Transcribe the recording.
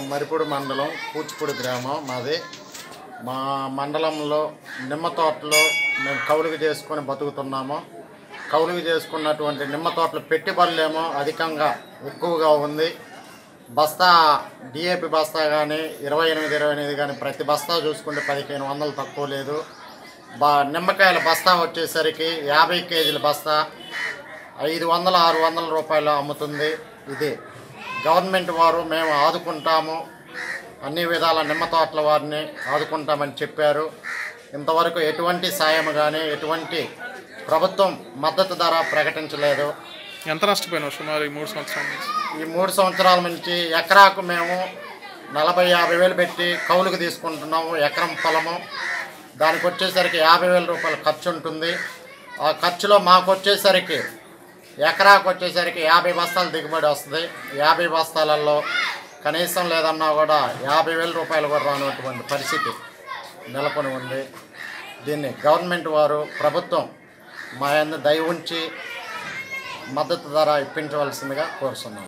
మరిపూడి మండలం కూచిపూడి గ్రామం మాది మా మండలంలో నిమ్మ తోటలో మేము కౌలుగు చేసుకొని బతుకుతున్నాము కౌలుగు చేసుకున్నటువంటి నిమ్మ తోటలు పెట్టుబడులేమో అధికంగా ఎక్కువగా ఉంది బస్తా డిఏపి బస్తా కానీ ఇరవై ఎనిమిది ఇరవై ఎనిమిది కానీ ప్రతి బస్తా చూసుకుంటే పదిహేను వందలు తక్కువ లేదు బా నిమ్మకాయల బస్తా వచ్చేసరికి యాభై కేజీల బస్తా ఐదు వందల ఆరు వందల రూపాయలు అమ్ముతుంది ఇది గవర్నమెంట్ వారు మేము ఆదుకుంటాము అన్ని విధాల నిమ్మ తోటల వారిని ఆదుకుంటామని చెప్పారు ఇంతవరకు ఎటువంటి సాయం కానీ ఎటువంటి ప్రభుత్వం మద్దతు ధర ప్రకటించలేదు ఎంత నష్టపోయినావు సుమారు ఈ మూడు సంవత్సరాల నుంచి ఈ మూడు సంవత్సరాల నుంచి ఎకరాకు మేము నలభై యాభై వేలు పెట్టి కౌలుకు తీసుకుంటున్నాము ఎకరం పొలము దానికి వచ్చేసరికి యాభై వేల రూపాయల ఖర్చు ఉంటుంది ఆ ఖర్చులో మాకు వచ్చేసరికి ఎకరాకు వచ్చేసరికి యాభై బస్తాలు దిగుబడి వస్తుంది యాభై బస్తాలలో కనీసం లేదన్నా కూడా యాభై వేల రూపాయలు కూడా రానటువంటి పరిస్థితి నెలకొని ఉంది దీన్ని గవర్నమెంట్ వారు ప్రభుత్వం మా యందు దయ ఉంచి మద్దతు ధర ఇప్పించవలసిందిగా కోరుతున్నాం